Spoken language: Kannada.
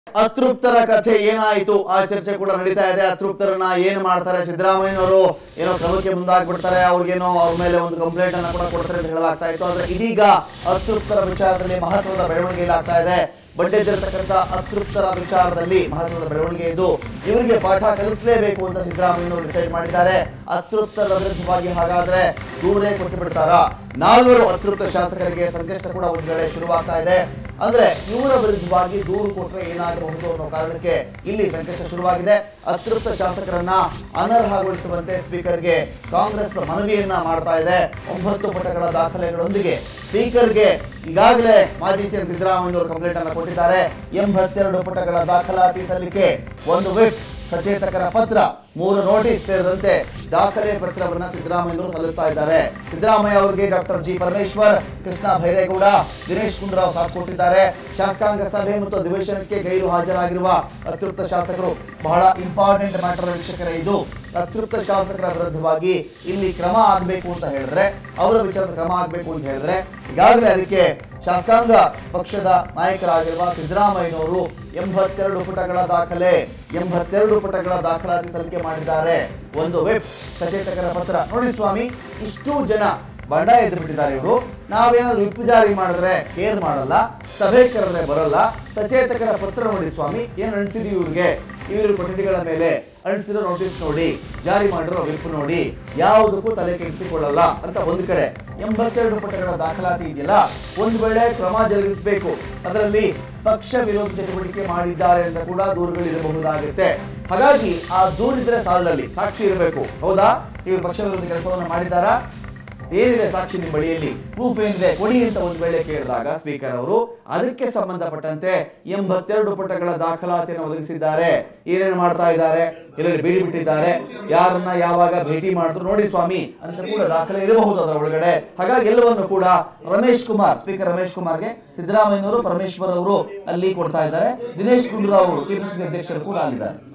ಅತೃಪ್ತರ ಕಥೆ ಏನಾಯಿತು ಆ ಚರ್ಚೆ ಕೂಡ ನಡೀತಾ ಇದೆ ಅತೃಪ್ತರನ್ನ ಏನ್ ಮಾಡ್ತಾರೆ ಸಿದ್ದರಾಮಯ್ಯನವರು ಏನೋ ಕ್ರಮಕ್ಕೆ ಮುಂದಾಗ್ಬಿಡ್ತಾರೆ ಅವ್ರಿಗೇನೋ ಅವ್ರ ಮೇಲೆ ಒಂದು ಕಂಪ್ಲೇಂಟ್ ಅನ್ನ ಕೂಡ ಕೊಡ್ತಾರೆ ಅಂತ ಹೇಳಲಾಗ್ತಾ ಇತ್ತು ಆದ್ರೆ ಇದೀಗ ಅತೃಪ್ತರ ವಿಚಾರದಲ್ಲಿ ಮಹತ್ವದ ಬೆಳವಣಿಗೆ ಆಗ್ತಾ ಇದೆ ಬಂಡೆದ್ದಿರತಕ್ಕಂಥ ಅತೃಪ್ತರ ವಿಚಾರದಲ್ಲಿ ಮಹತ್ವದ ಬೆಳವಣಿಗೆ ಇದ್ದು ಇವರಿಗೆ ಪಾಠ ಕಲಿಸಲೇಬೇಕು ಅಂತ ಸಿದ್ದರಾಮಯ್ಯನವರು ಡಿಸೈಡ್ ಮಾಡಿದ್ದಾರೆ ಅತೃಪ್ತರ ವಿರುದ್ಧವಾಗಿ ಹಾಗಾದ್ರೆ ದೂರೇ ಕೊಟ್ಟು ಬಿಡ್ತಾರಾ ನಾಲ್ವರು ಅತೃಪ್ತ ಶಾಸಕರಿಗೆ ಸಂಕಷ್ಟ ಕೂಡ ಒಂದ್ ವೇಳೆ ಶುರುವಾಗ್ತಾ ಇದೆ ಅಂದ್ರೆ ಇವರ ವಿರುದ್ಧವಾಗಿ ದೂರು ಕೊಟ್ರೆ ಏನಾಗಬಹುದು ಅನ್ನೋ ಕಾರಣಕ್ಕೆ ಇಲ್ಲಿ ಸಂಕಷ್ಟ ಶುರುವಾಗಿದೆ ಅತೃಪ್ತ ಶಾಸಕರನ್ನ ಅನರ್ಹಗೊಳಿಸುವಂತೆ ಸ್ಪೀಕರ್ಗೆ ಕಾಂಗ್ರೆಸ್ ಮನವಿಯನ್ನ ಮಾಡ್ತಾ ಇದೆ ಒಂಬತ್ತು ಪುಟಗಳ ದಾಖಲೆಗಳೊಂದಿಗೆ ಸ್ಪೀಕರ್ಗೆ ಈಗಾಗಲೇ ಮಾಜಿ ಸಿಎಂ ಸಿದ್ದರಾಮಯ್ಯವರು ಕಂಪ್ಲೇಂಟ್ ಅನ್ನು ಕೊಟ್ಟಿದ್ದಾರೆ ಎಂಬತ್ತೆರಡು ಪುಟಗಳ ದಾಖಲಾತಿ ಸಲ್ಲಿಕೆ ಒಂದು ವಿಪ್ ಸಚೇತಕರ ಪತ್ರ ಮೂರು ನೋಟಿಸ್ ಸೇರಿದಂತೆ ದಾಖಲೆ ಪತ್ರವನ್ನ ಸಿದ್ದರಾಮಯ್ಯವರು ಸಲ್ಲಿಸ್ತಾ ಇದ್ದಾರೆ ಸಿದ್ದರಾಮಯ್ಯ ಅವರಿಗೆ ಡಾಕ್ಟರ್ ಜಿ ಪರಮೇಶ್ವರ್ ಕೃಷ್ಣ ಭೈರೇಗೌಡ ದಿನೇಶ್ ಗುಂಡೂರಾವ್ ಸಾಥ್ ಕೊಟ್ಟಿದ್ದಾರೆ ಶಾಸಕಾಂಗ ಸಭೆ ಮತ್ತು ಅಧಿವೇಶನಕ್ಕೆ ಗೈರು ಹಾಜರಾಗಿರುವ ಅತೃಪ್ತ ಶಾಸಕರು ಬಹಳ ಇಂಪಾರ್ಟೆಂಟ್ ಮ್ಯಾಟರ್ ವೀಕ್ಷಕರೇ ಇದು ಅತೃಪ್ತ ಶಾಸಕರ ವಿರುದ್ಧವಾಗಿ ಇಲ್ಲಿ ಕ್ರಮ ಆಗಬೇಕು ಅಂತ ಹೇಳಿದ್ರೆ ಅವರ ವಿಚಾರದ ಕ್ರಮ ಆಗಬೇಕು ಅಂತ ಹೇಳಿದ್ರೆ ಈಗಾಗಲೇ ಅದಕ್ಕೆ ಶಾಸಕಾಂಗ ಪಕ್ಷದ ನಾಯಕರಾಗಿರುವ ಸಿದ್ದರಾಮಯ್ಯನವರು ಎಂಬತ್ತೆರಡು ಪುಟಗಳ ದಾಖಲೆ ಎಂಬತ್ತೆರಡು ಪುಟಗಳ ದಾಖಲಾತಿ ಸಲ್ಲಿಕೆ ಮಾಡಿದ್ದಾರೆ ಒಂದು ವೆಬ್ ಸಚೇತಕರ ಪತ್ರ ನೋಡಿ ಸ್ವಾಮಿ ಇಷ್ಟು ಜನ ಬಂಡಾಯ ಎದ್ದು ಬಿಟ್ಟಿದ್ದಾರೆ ಇವರು ನಾವೇನಾದ್ರೂ ವಿಪ್ ಜಾರಿ ಮಾಡಿದ್ರೆ ಕೇರ್ ಮಾಡಲ್ಲ ಸಭೆ ಕರೆದ್ರೆ ಬರಲ್ಲ ಸಚೇತಕರ ಪತ್ರ ನೋಡಿ ಸ್ವಾಮಿ ಏನ್ ಅನ್ಸಿದ್ವಿ ಇವ್ರಿಗೆ ಇವರು ಕೊಠಡಿಗಳ ಮೇಲೆ ಅಂಟಿಸಿರೋ ನೋಟಿಸ್ ನೋಡಿ ಜಾರಿ ಮಾಡಿರೋ ವಿಪ್ ನೋಡಿ ಯಾವುದಕ್ಕೂ ತಲೆ ಕೆಡಿಸಿಕೊಳ್ಳಲ್ಲ ಅಂತ ಒಂದು ಕಡೆ ಎಂಬತ್ತೆರಡು ಪುಟಗಳ ದಾಖಲಾತಿ ಇದೆಯಲ್ಲ ಒಂದು ವೇಳೆ ಕ್ರಮ ಜರುಗಿಸಬೇಕು ಅದರಲ್ಲಿ ಪಕ್ಷ ವಿರೋಧ ಚಟುವಟಿಕೆ ಮಾಡಿದ್ದಾರೆ ಅಂತ ಕೂಡ ದೂರುಗಳಿರಬಹುದಾಗುತ್ತೆ ಹಾಗಾಗಿ ಆ ದೂರಿದ್ರೆ ಸಾಲದಲ್ಲಿ ಸಾಕ್ಷಿ ಇರಬೇಕು ಹೌದಾ ಇವರು ಪಕ್ಷ ವಿರೋಧ ಕೆಲಸವನ್ನು ಮಾಡಿದ್ದಾರಾ ಏನಿದೆ ಸಾಕ್ಷಿ ನಿಮ್ಮ ಬಳಿಯಲ್ಲಿ ಪ್ರೂಫ್ ಏನಿದೆ ಕೊಡಿ ಅಂತ ಒಂದು ವೇಳೆ ಕೇಳಿದಾಗ ಸ್ಪೀಕರ್ ಅವರು ಅದಕ್ಕೆ ಸಂಬಂಧಪಟ್ಟಂತೆ ಎಂಬತ್ತೆರಡು ಪುಟಗಳ ದಾಖಲಾತಿಯನ್ನು ಒದಗಿಸಿದ್ದಾರೆ ಏನೇನು ಮಾಡ್ತಾ ಇದ್ದಾರೆ ಎಲ್ಲರೂ ಬೀಡಿ ಬಿಟ್ಟಿದ್ದಾರೆ ಯಾರನ್ನ ಯಾವಾಗ ಭೇಟಿ ಮಾಡಿದ್ರು ನೋಡಿ ಸ್ವಾಮಿ ಅಂತ ಕೂಡ ದಾಖಲೆ ಇರಬಹುದು ಅದರ ಒಳಗಡೆ ಹಾಗಾಗಿ ಎಲ್ಲವನ್ನು ಕೂಡ ರಮೇಶ್ ಕುಮಾರ್ ಸ್ಪೀಕರ್ ರಮೇಶ್ ಕುಮಾರ್ಗೆ ಸಿದ್ದರಾಮಯ್ಯನವರು ಪರಮೇಶ್ವರ್ ಅವರು ಅಲ್ಲಿ ಕೊಡ್ತಾ ಇದ್ದಾರೆ ದಿನೇಶ್ ಗುಂಡೂರಾವ್ ಅವರು ಕೆಪಿಸಿಸಿ ಅಧ್ಯಕ್ಷರು ಕೂಡ ಅಲ್ಲಿದ್ದಾರೆ